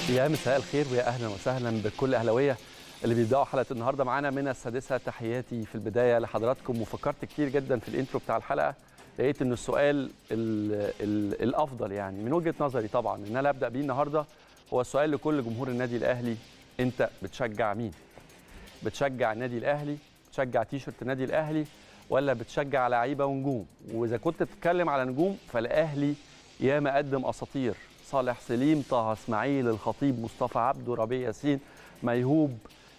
يا مساء الخير ويا اهلا وسهلا بكل اهلاويه اللي بيبداوا حلقه النهارده معانا من السادسه تحياتي في البدايه لحضراتكم وفكرت كتير جدا في الانترو بتاع الحلقه لقيت ان السؤال ال ال الافضل يعني من وجهه نظري طبعا ان انا ابدا بيه النهارده هو السؤال لكل جمهور النادي الاهلي انت بتشجع مين؟ بتشجع النادي الاهلي؟ بتشجع تيشرت النادي الاهلي ولا بتشجع لعيبه ونجوم؟ واذا كنت بتتكلم على نجوم فالاهلي ياما قدم اساطير صالح سليم طه اسماعيل الخطيب مصطفى عبده ربيع ياسين ميهوب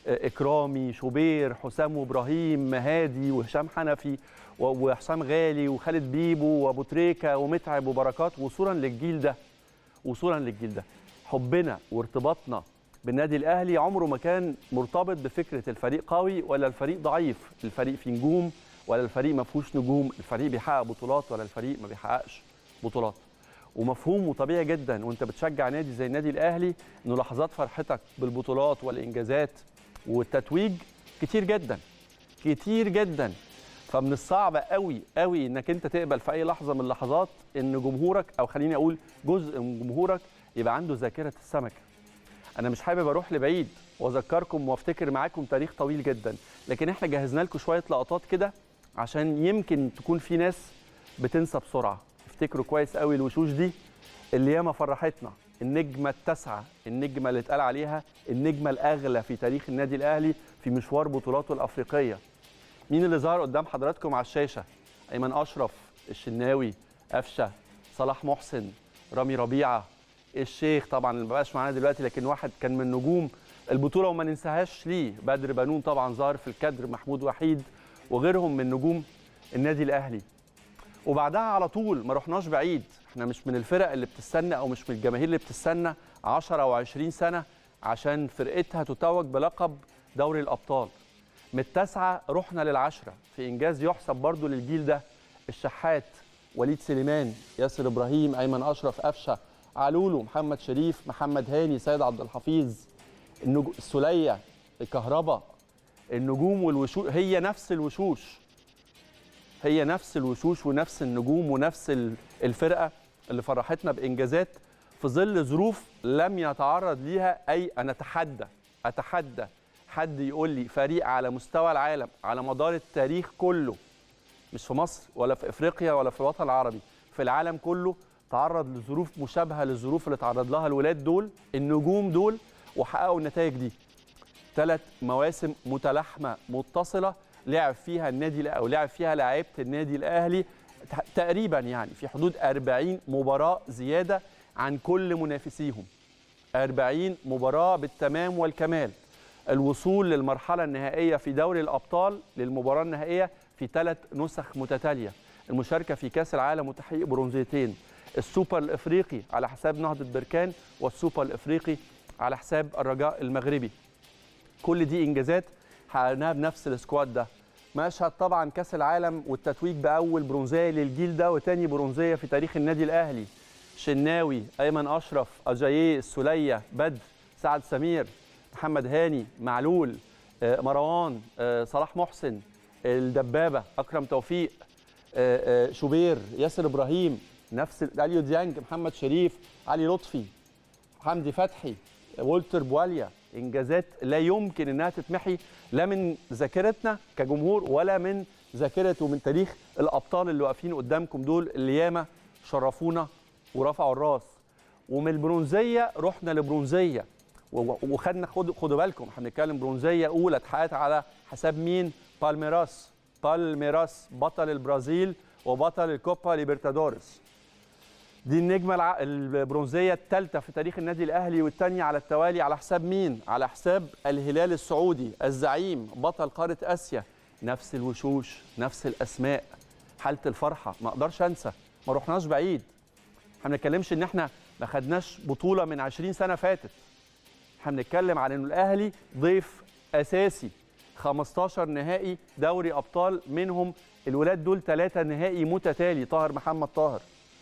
اكرامي شوبير حسام وابراهيم هادي وهشام حنفي وحسام غالي وخالد بيبو وابو تريكه ومتعب وبركات وصولا للجيل ده وصولا للجيل ده حبنا وارتباطنا بالنادي الاهلي عمره ما كان مرتبط بفكره الفريق قوي ولا الفريق ضعيف الفريق فيه نجوم ولا الفريق ما فيهوش نجوم الفريق بيحقق بطولات ولا الفريق ما بيحققش بطولات ومفهوم وطبيعي جدا وانت بتشجع نادي زي النادي الاهلي انه لحظات فرحتك بالبطولات والانجازات والتتويج كتير جدا كتير جدا فمن الصعب قوي قوي انك انت تقبل في اي لحظه من اللحظات ان جمهورك او خليني اقول جزء من جمهورك يبقى عنده ذاكره السمكه انا مش حابب اروح لبعيد واذكركم وافتكر معاكم تاريخ طويل جدا لكن احنا جهزنا لكم شويه لقطات كده عشان يمكن تكون في ناس بتنسى بسرعه افتكروا كويس قوي الوشوش دي اللي ياما فرحتنا النجمه التاسعه النجمه اللي اتقال عليها النجمه الاغلى في تاريخ النادي الاهلي في مشوار بطولاته الافريقيه مين اللي ظهر قدام حضراتكم على الشاشه ايمن اشرف الشناوي قفشه صلاح محسن رامي ربيعه الشيخ طبعا اللي مبقاش معانا دلوقتي لكن واحد كان من نجوم البطوله وما ننساهاش ليه بدر بنون طبعا ظهر في الكادر محمود وحيد وغيرهم من نجوم النادي الاهلي وبعدها على طول ما رحناش بعيد احنا مش من الفرق اللي بتستنى او مش من الجماهير اللي بتستنى 10 او 20 سنه عشان فرقتها تتوج بلقب دوري الابطال من التاسعه رحنا للعشره في انجاز يحسب برضو للجيل ده الشحات وليد سليمان ياسر ابراهيم ايمن اشرف قفشه علولو محمد شريف محمد هاني سيد عبد الحفيظ النجو... السليه الكهرباء النجوم والوشوش هي نفس الوشوش هي نفس الوشوش ونفس النجوم ونفس الفرقه اللي فرحتنا بانجازات في ظل ظروف لم يتعرض ليها اي انا اتحدى اتحدى حد يقول لي فريق على مستوى العالم على مدار التاريخ كله مش في مصر ولا في افريقيا ولا في الوطن العربي في العالم كله تعرض لظروف مشابهه للظروف اللي تعرض لها الولاد دول النجوم دول وحققوا النتائج دي ثلاث مواسم متلاحمه متصله لعب فيها النادي او لعب فيها لعيبه النادي الاهلي تقريبا يعني في حدود 40 مباراه زياده عن كل منافسيهم 40 مباراه بالتمام والكمال الوصول للمرحله النهائيه في دوري الابطال للمباراه النهائيه في ثلاث نسخ متتاليه المشاركه في كاس العالم وتحقيق برونزيتين السوبر الافريقي على حساب نهضه بركان والسوبر الافريقي على حساب الرجاء المغربي كل دي انجازات حققناها بنفس السكواد ده مشهد طبعا كاس العالم والتتويج باول برونزيه للجيل ده وتاني برونزيه في تاريخ النادي الاهلي شناوي ايمن اشرف اجاييه السليه بدر سعد سمير محمد هاني معلول مروان صلاح محسن الدبابه اكرم توفيق شوبير ياسر ابراهيم نفس اليو ديانج محمد شريف علي لطفي حمدي فتحي والتر بواليا انجازات لا يمكن انها تتمحي لا من ذاكرتنا كجمهور ولا من ذاكره ومن تاريخ الابطال اللي واقفين قدامكم دول اللي ياما شرفونا ورفعوا الراس ومن البرونزيه رحنا لبرونزيه وخدنا خدوا خدوا بالكم احنا بنتكلم برونزيه اولى اتحققت على حساب مين؟ بالميراس بالميراس بطل البرازيل وبطل الكوبا ليبرتادوريس دي النجمة الع... البرونزية الثالثة في تاريخ النادي الأهلي والثانية على التوالي على حساب مين؟ على حساب الهلال السعودي الزعيم بطل قارة آسيا نفس الوشوش نفس الأسماء حالة الفرحة ما أقدرش أنسى ما رحناش بعيد احنا ما بنتكلمش إن احنا ما خدناش بطولة من 20 سنة فاتت احنا بنتكلم عن إنه الأهلي ضيف أساسي 15 نهائي دوري أبطال منهم الولاد دول ثلاثة نهائي متتالي طاهر محمد طاهر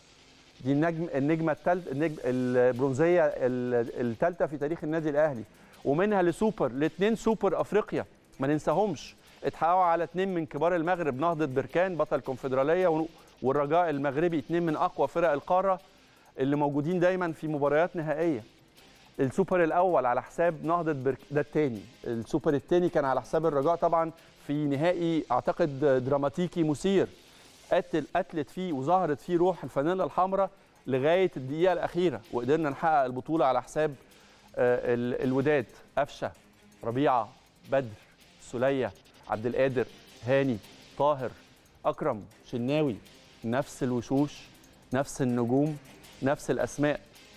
دي النجم النجمه الثالث النجم البرونزيه الثالثه في تاريخ النادي الاهلي ومنها لسوبر لاثنين سوبر افريقيا ما ننساهمش اتحققوا على اثنين من كبار المغرب نهضه بركان بطل الكونفدراليه والرجاء المغربي اثنين من اقوى فرق القاره اللي موجودين دايما في مباريات نهائيه السوبر الاول على حساب نهضه برك ده الثاني السوبر الثاني كان على حساب الرجاء طبعا في نهائي اعتقد دراماتيكي مثير قتل قتلت فيه وظهرت فيه روح الفانيلا الحمراء لغايه الدقيقه الاخيره وقدرنا نحقق البطوله على حساب آه، ال- الوداد قفشه ربيعه بدر سليه عبد القادر هاني طاهر اكرم شناوي نفس الوشوش نفس النجوم نفس الاسماء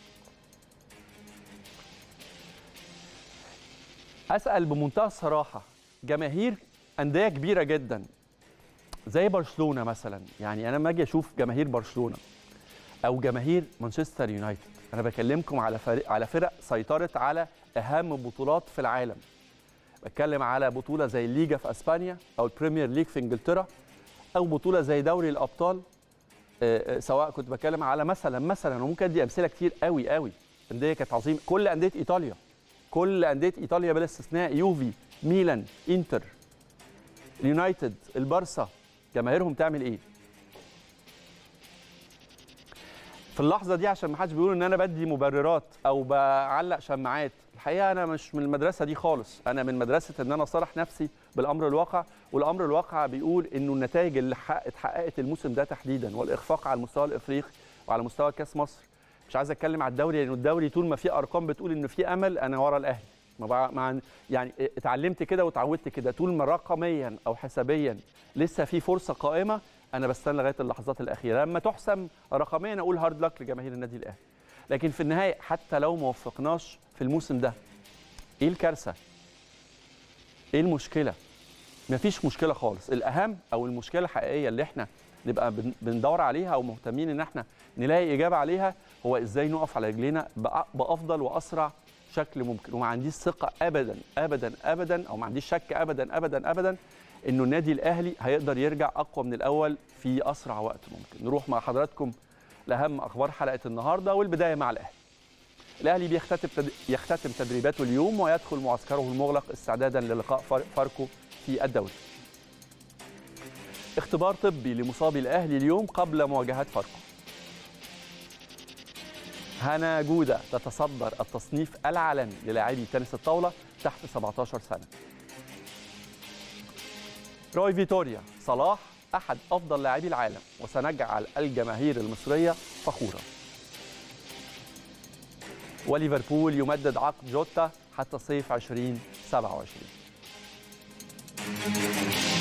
اسال بمنتهى الصراحه جماهير انديه كبيره جدا زي برشلونه مثلا يعني انا لما اجي اشوف جماهير برشلونه او جماهير مانشستر يونايتد انا بكلمكم على فرق على فرق سيطرت على اهم بطولات في العالم بتكلم على بطوله زي الليجا في اسبانيا او البريمير ليج في انجلترا او بطوله زي دوري الابطال آه، آه، سواء كنت بتكلم على مثلا مثلا وممكن ادي امثله كتير قوي قوي انديه كانت عظيمه كل انديه ايطاليا كل انديه ايطاليا بلا استثناء يوفي ميلان انتر اليونايتد البارسا جماهيرهم تعمل ايه في اللحظه دي عشان ما حدش بيقول ان انا بدي مبررات او بعلق شماعات الحقيقه انا مش من المدرسه دي خالص انا من مدرسه ان انا اصارح نفسي بالامر الواقع والامر الواقع بيقول انه النتائج اللي حق- اتحققت الموسم ده تحديدا والاخفاق على المستوى الافريقي وعلى مستوى كاس مصر مش عايز اتكلم على الدوري لانه الدوري طول ما في ارقام بتقول ان في امل انا ورا الاهلي ما بع- مع يعني اتعلمت كده واتعودت كده طول ما رقميا او حسابيا لسه في فرصه قائمه انا بستنى لغايه اللحظات الاخيره لما تحسم رقميا اقول هارد لك لجماهير النادي الاهلي لكن في النهايه حتى لو ما وفقناش في الموسم ده ايه الكارثه ايه المشكله مفيش مشكله خالص الاهم او المشكله الحقيقيه اللي احنا نبقى بن- بندور عليها ومهتمين ان احنا نلاقي اجابه عليها هو ازاي نقف على رجلينا بأ- بافضل واسرع شكل ممكن وما عنديش ثقه ابدا ابدا ابدا او ما عنديش شك ابدا ابدا ابدا انه النادي الاهلي هيقدر يرجع اقوى من الاول في اسرع وقت ممكن نروح مع حضراتكم لاهم اخبار حلقه النهارده والبدايه مع الاهلي الاهلي بيختتم تد... يختتم تدريباته اليوم ويدخل معسكره المغلق استعدادا للقاء فار- فاركو في الدوري اختبار طبي لمصابي الاهلي اليوم قبل مواجهه فاركو هنا جودة تتصدر التصنيف العالمي للاعبي تنس الطاولة تحت 17 سنة روي فيتوريا صلاح أحد أفضل لاعبي العالم وسنجعل الجماهير المصرية فخورة وليفربول يمدد عقد جوتا حتى صيف 2027